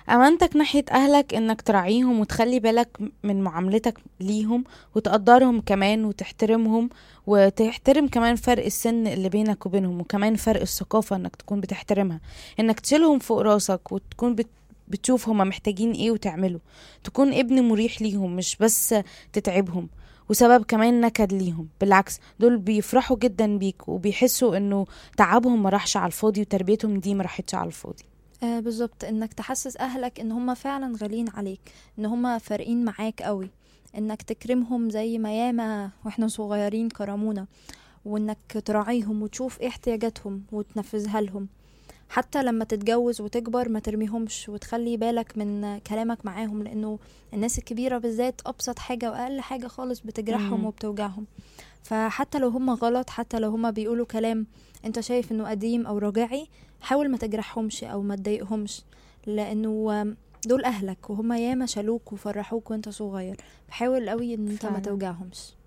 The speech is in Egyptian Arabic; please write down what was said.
امانتك ناحية اهلك انك تراعيهم وتخلي بالك من معاملتك ليهم وتقدرهم كمان وتحترمهم وتحترم كمان فرق السن اللي بينك وبينهم وكمان فرق الثقافة انك تكون بتحترمها انك تشيلهم فوق راسك وتكون بت بتشوف هما محتاجين ايه وتعمله تكون ابن مريح ليهم مش بس تتعبهم وسبب كمان نكد ليهم بالعكس دول بيفرحوا جدا بيك وبيحسوا انه تعبهم ما راحش على الفاضي وتربيتهم دي ما راحتش على الفاضي آه بالظبط انك تحسس اهلك ان هم فعلا غاليين عليك ان هم فارقين معاك قوي انك تكرمهم زي ما ياما واحنا صغيرين كرمونا وانك تراعيهم وتشوف ايه احتياجاتهم وتنفذها لهم حتى لما تتجوز وتكبر ما ترميهمش وتخلي بالك من كلامك معاهم لانه الناس الكبيرة بالذات ابسط حاجة واقل حاجة خالص بتجرحهم مم. وبتوجعهم فحتى لو هم غلط حتى لو هم بيقولوا كلام انت شايف انه قديم او رجعي حاول ما تجرحهمش او ما تضايقهمش لانه دول اهلك وهم ياما شالوك وفرحوك وانت صغير فحاول قوي ان انت ما فعلا. توجعهمش